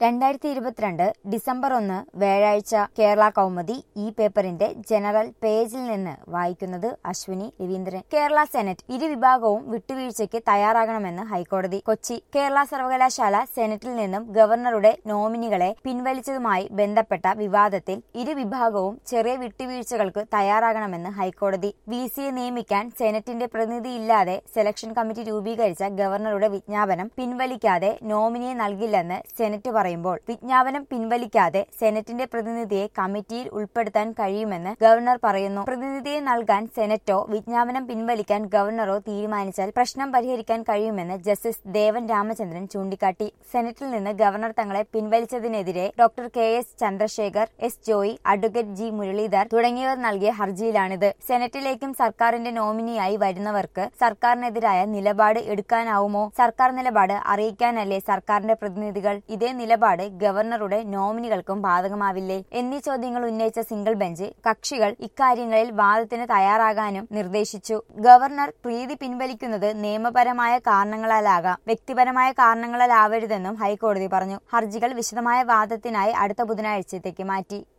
രണ്ടായിരത്തി ഇരുപത്തിരണ്ട് ഡിസംബർ ഒന്ന് വ്യാഴാഴ്ച കേരള കൗമുദി ഈ പേപ്പറിന്റെ ജനറൽ പേജിൽ നിന്ന് വായിക്കുന്നത് അശ്വിനി രവീന്ദ്രൻ കേരള സെനറ്റ് ഇരുവിഭാഗവും വിട്ടുവീഴ്ചയ്ക്ക് തയ്യാറാകണമെന്ന് ഹൈക്കോടതി കൊച്ചി കേരള സർവകലാശാല സെനറ്റിൽ നിന്നും ഗവർണറുടെ നോമിനികളെ പിൻവലിച്ചതുമായി ബന്ധപ്പെട്ട വിവാദത്തിൽ ഇരുവിഭാഗവും ചെറിയ വിട്ടുവീഴ്ചകൾക്ക് തയ്യാറാകണമെന്ന് ഹൈക്കോടതി വി സിയെ നിയമിക്കാൻ സെനറ്റിന്റെ പ്രതിനിധിയില്ലാതെ സെലക്ഷൻ കമ്മിറ്റി രൂപീകരിച്ച ഗവർണറുടെ വിജ്ഞാപനം പിൻവലിക്കാതെ നോമിനിയെ നൽകില്ലെന്ന് സെനറ്റ് പറയുമ്പോൾ വിജ്ഞാപനം പിൻവലിക്കാതെ സെനറ്റിന്റെ പ്രതിനിധിയെ കമ്മിറ്റിയിൽ ഉൾപ്പെടുത്താൻ കഴിയുമെന്ന് ഗവർണർ പറയുന്നു പ്രതിനിധിയെ നൽകാൻ സെനറ്റോ വിജ്ഞാപനം പിൻവലിക്കാൻ ഗവർണറോ തീരുമാനിച്ചാൽ പ്രശ്നം പരിഹരിക്കാൻ കഴിയുമെന്ന് ജസ്റ്റിസ് ദേവൻ രാമചന്ദ്രൻ ചൂണ്ടിക്കാട്ടി സെനറ്റിൽ നിന്ന് ഗവർണർ തങ്ങളെ പിൻവലിച്ചതിനെതിരെ doctor K S Chandrasekhar S Joy advocate G Muralidhar തുടങ്ങിയവർ നൽകിയ ഹർജിയിലാണിത് സെനറ്റിലേക്കും സർക്കാരിന്റെ നോമിനിയായി വരുന്നവർക്ക് സർക്കാരിനെതിരായ നിലപാട് എടുക്കാനാവുമോ സർക്കാർ നിലപാട് അറിയിക്കാനല്ലേ സർക്കാരിന്റെ പ്രതിനിധികൾ ഇതേ നിലപാട് ഗവർണറുടെ നോമിനികൾക്കും ബാധകമാവില്ലേ എന്നീ ചോദ്യങ്ങൾ ഉന്നയിച്ച സിംഗിൾ ബെഞ്ച് കക്ഷികൾ ഇക്കാര്യങ്ങളിൽ വാദത്തിന് തയ്യാറാകാനും നിർദ്ദേശിച്ചു ഗവർണർ പ്രീതി പിൻവലിക്കുന്നത് നിയമപരമായ കാരണങ്ങളാലാകാം വ്യക്തിപരമായ കാരണങ്ങളാലാവരുതെന്നും ഹൈക്കോടതി പറഞ്ഞു ഹർജികൾ വിശദമായ വാദത്തിനായി അടുത്ത ബുധനാഴ്ചത്തേക്ക് മാറ്റി